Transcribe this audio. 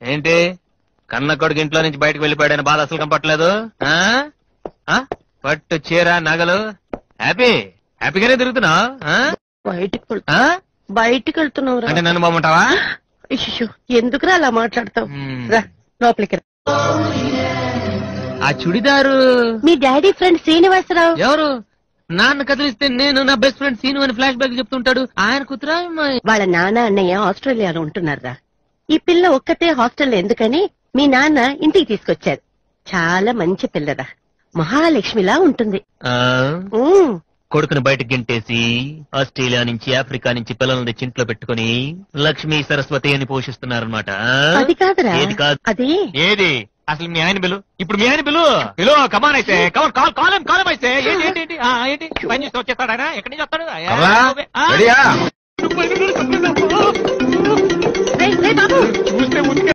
ఏంటి కన్న కొడుకు ఇంట్లో నుంచి బయటకు వెళ్ళిపోయాడని బాధ అసలు కనపట్లేదు ఆ? ఆ? పట్టు చీర నగలు హ్యాపీ హ్యాపీగానే తిరుగుతున్నావు ఆ? బయటికి వెళ్- ఆ? బయటికి వెళ్తున్నావురా అంటే నన్ను బాగుంటావా ఇష్యూ ఎందుకురా అలా మాట్లాడతావు మ్మ్. రా లోపలికి రా ఆ చుడిదారు మీ డాడీ ఫ్రెండ్ శ్రీనివాసరావు ఎవరు నాన్న కదిలిస్తే నేను నా బెస్ట్ ఫ్రెండ్ సీను అని ఫ్లాష్ బ్యాక్ చెప్తుంటాడు ఆయన కుతురా వాళ్ళ నాన్న అన్నయ్య ఆస్ట్రేలియాలో ఉంటున్నారా ఈ పిల్ల ఒక్కతే హాస్టల్లో ఎందుకని మీ నాన్న ఇంటికి తీసుకొచ్చారు చాలా మంచి పిల్లరా మహాలక్ష్మిలా ఉంటుంది ఉమ్, కొడుకుని బయటకు గెంటేసి ఆస్ట్రేలియా నుంచి ఆఫ్రికా నుంచి పిల్లల్ని తెచ్చి ఇంట్లో పెట్టుకుని లక్ష్మీ సరస్వతి అని పోషిస్తున్నారన్నమాట అది కాదురా ఏది కాదు అది ఏది అసలు మీ ఆయన బిలు ఇప్పుడు మీ ఆయన బిలు బిలు కమాన్ అయితే కమాన్ కాల్ కాలం కాలం అయితే ఏంటి ఏంటి ఏంటి ఆ, ఏంటి పని చేస్తే వచ్చేస్తాడు ఆయన ఎక్కడి నుంచి వస్తాడు ఆ, రేయ్, రేయ్ బాబు చూస్తే ముందుకే